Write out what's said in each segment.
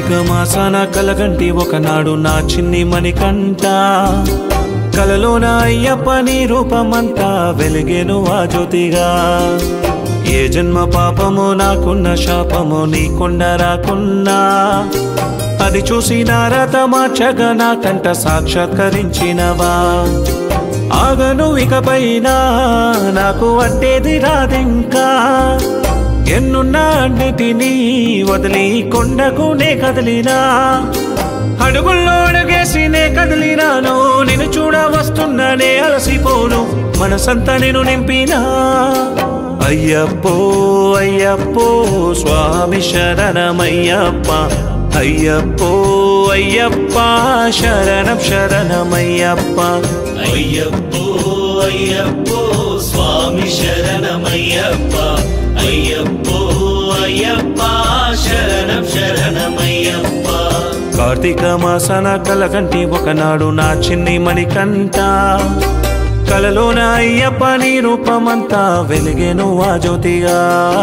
కార్తీక మాసాన కలగంటి ఒకనాడు నా చిన్ని మణికంట కలలోన అయ్యప్ప నీ రూపమంతా వెలిగేను ఆ జ్యోతిగా ఏ జన్మ పాపము నాకున్న శాపము నీకుండా రాకున్నా అది చూసి నారత మార్చగా నా కంట సాక్షాత్కరించినవా ఆగను ఇకపైన నాకు అట్టేది రాదింకా ఎన్నున్నా అన్నిటినీ వదిలి కొండకు నే కదిలినా అడుగుల్లో అడుగేసి కదిలినాను నిన్ను చూడ వస్తున్నానే అలసిపోను మనసంతా నేను నింపినా అయ్యప్పో అయ్యప్పో స్వామి శరణమయ్యప్ప అయ్యప్పో అయ్యప్ప శరణం శరణమయ్యప్ప అయ్యప్పో అయ్యప్పో స్వామి శరణమయ్యప్ప అయ్యప్పో అయ్యప్ప శరణం శరణమయ్యప్ప కార్తీక మాసన కలగంటి ఒకనాడు నా చిన్ని మణికంట కలలోన అయ్యప్ప నీ రూపమంతా వెలిగేను ఆ జ్యోతిగా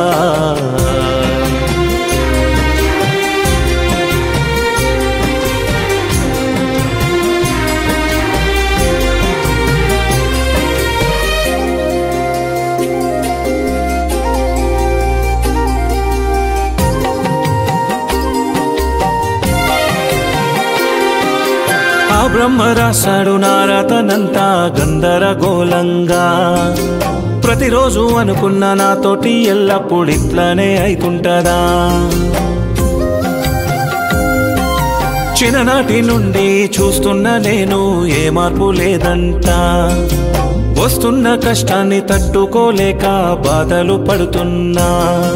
ఆ బ్రహ్మ రాశాడు నారతనంతా గందరగోళంగా ప్రతిరోజు అనుకున్న నాతోటి ఎల్లప్పుడు ఇట్లనే అయితుంటదా చిన్ననాటి నుండి చూస్తున్న నేను ఏ మార్పు లేదంట వస్తున్న కష్టాన్ని తట్టుకోలేక బాధలు పడుతున్నా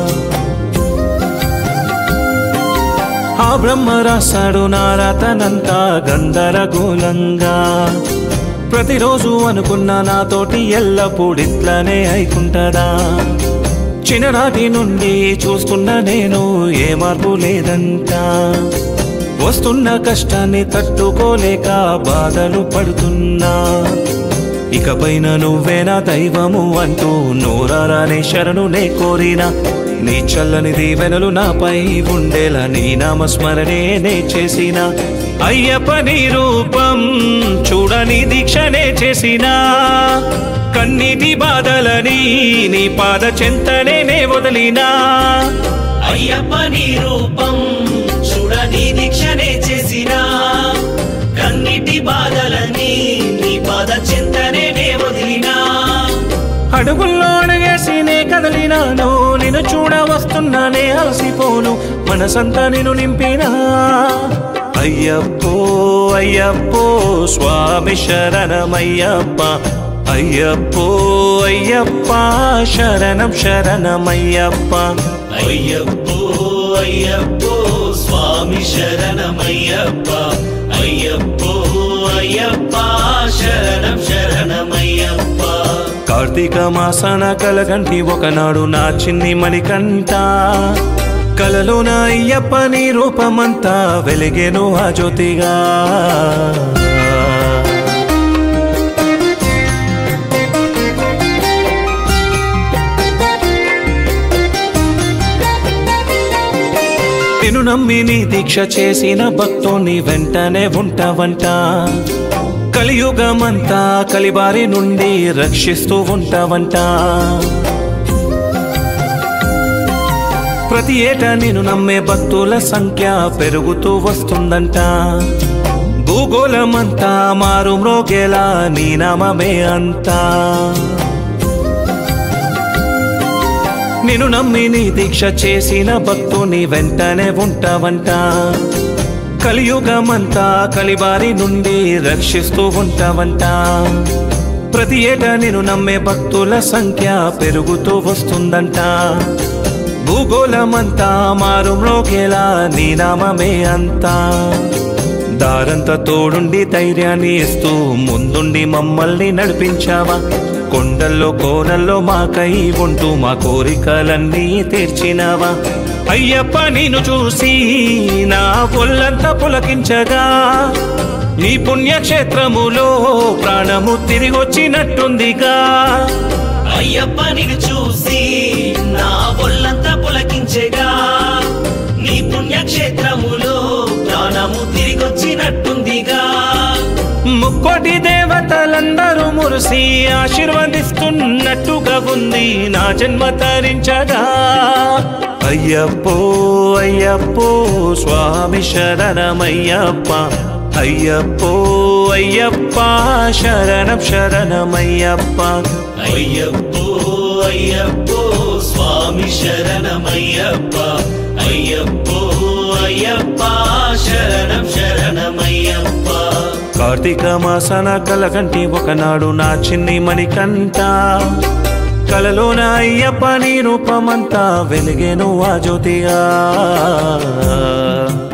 ఆ బ్రహ్మ రాశాడు నారతనంతా గందరగోళంగా ప్రతిరోజు అనుకున్న నాతోటి ఎల్లప్పుడు ఇట్లనే అయికుంటదా చిన్ననాటి నుండి చూస్తున్న నేను ఏ మార్పు లేదంట వస్తున్న కష్టాన్ని తట్టుకోలేక బాధలు పడుతున్నా ఇకపైన నువ్వే నా దైవము అంటూ నోరారానే శరణు నే కోరినా నీ చల్లని దీవెనలు నాపై ఉండేలా నీ నామస్మరణే నే చేసిన అయ్యప్ప నీ రూపం చూడని దీక్షనే చేసినా కన్నీటి బాధలని నీ పాద చెంతనే నే వదిలినా అయ్యప్ప నీ రూపం చూడని దీక్షనే చేసిన కన్నిటి బాధలని నీ పాద చింతనే నే వదిలినా అడుగుల్లో అడుగేసి నే కదలినాను నిన్ను చూడ వస్తున్నానే అలసిపోను మనసంతా నేను నింపినా అయ్యప్పో అయ్యప్పో స్వామి శరణమయ్యప్ప అయ్యప్పో అయ్యప్ప శరణం శరణమయ్యప్ప అయ్యప్పో అయ్యప్పో స్వామి శరణమయ్యప్ప అయ్యప్పో అయ్యప్ప శరణం శరణమయ్యప్ప కార్తీక మాసాన కలగంటి ఒకనాడు నా చిన్ని మణికంట కలలోన అయ్యప్ప నీ రూపమంతా వెలిగేను ఆ జ్యోతిగా నిన్ను నమ్మి నీ దీక్ష చేసిన భక్తుని వెంటనే ఉంటావంట కలియుగమంతా కలిబారి నుండి రక్షిస్తూ ఉంటావంట ప్రతి ఏటా నేను నమ్మే భక్తుల సంఖ్య పెరుగుతూ వస్తుందంట భూగోళమంతా మారు మ్రోగేలా నీ నామమే అంతా నిన్ను నమ్మి నీ దీక్ష చేసిన భక్తుని వెంటనే ఉంటావంట కలియుగమంతా కలిబారి నుండి రక్షిస్తూ ఉంటావంట ప్రతి ఏటా నేను నమ్మే భక్తుల సంఖ్య పెరుగుతూ వస్తుందంట భూగోళమంతా మారు మ్రోగేలా నీ నామమే అంతా దారంతా తోడుండి ధైర్యాన్ని ఇస్తూ ముందుండి మమ్మల్ని నడిపించావా కొండల్లో కోనల్లో మాకై ఉంటూ మా కోరికలన్నీ తీర్చినావా అయ్యప్ప నేను చూసి నా ఒళ్ళంతా పులకించగా నీ పుణ్యక్షేత్రములో ప్రాణము తిరిగొచ్చినట్టుందిగా అయ్యప్ప నిన్ను చూసి నా ఒళ్ళంతా పులకించెగా నీ పుణ్యక్షేత్రములో వచ్చినట్టుందిగా ముక్కోటి దేవతలందరూ మురిసి ఆశీర్వదిస్తున్నట్టుగా ఉంది నా జన్మ తరించగా అయ్యప్పో అయ్యప్పో స్వామి శరణమయ్యప్ప అయ్యప్పో అయ్యప్ప శరణం శరణమయ్యప్ప అయ్యప్పో అయ్యప్పో స్వామి శరణమయ్యప్ప అయ్యప్పో అయ్యప్ప శరణం శరణమయ్యప్ప కార్తీక మాసన కలగంటి ఒకనాడు నా చిన్ని మణికంట కలలోన అయ్యప్ప నీ రూపమంతా వెలిగేను ఆ జ్యోతిగా